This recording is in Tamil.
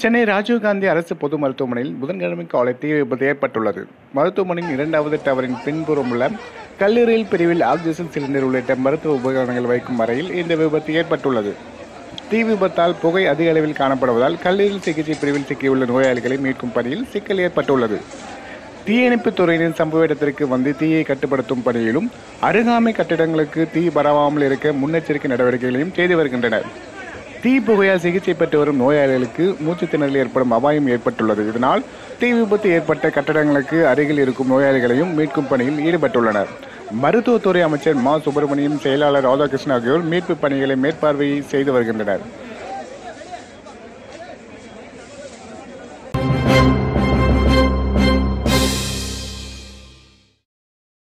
சென்னை ராஜீவ்காந்தி அரசு பொது மருத்துவமனையில் புதன்கிழமை காலை தீ விபத்து ஏற்பட்டுள்ளது மருத்துவமனையின் இரண்டாவது டவரின் பின்புறம் உள்ள கல்லீரல் பிரிவில் ஆக்சிஜன் சிலிண்டர் உள்ளிட்ட மருத்துவ உபகரணங்கள் வைக்கும் அறையில் இந்த விபத்து ஏற்பட்டுள்ளது தீ விபத்தால் புகை அதிக அளவில் காணப்படுவதால் கல்லீரல் சிகிச்சை பிரிவில் சிக்கியுள்ள நோயாளிகளை மீட்கும் பணியில் சிக்கல் ஏற்பட்டுள்ளது தீயணைப்புத் துறையினர் சம்பவ இடத்திற்கு வந்து தீயை கட்டுப்படுத்தும் பணியிலும் அருகாமை கட்டிடங்களுக்கு தீ பரவாமல் இருக்க முன்னெச்சரிக்கை நடவடிக்கைகளையும் செய்து வருகின்றனர் தீ புகையால் சிகிச்சை பெற்று வரும் நோயாளிகளுக்கு மூச்சுத் திணறல் ஏற்படும் அபாயம் ஏற்பட்டுள்ளது இதனால் தீ விபத்து ஏற்பட்ட கட்டடங்களுக்கு அருகில் இருக்கும் நோயாளிகளையும் மீட்கும் பணியில் ஈடுபட்டுள்ளனர் மருத்துவத்துறை அமைச்சர் மா சுப்பிரமணியம் செயலாளர் ராதாகிருஷ்ணன் ஆகியோர் மீட்பு பணிகளை மேற்பார்வை செய்து வருகின்றனர்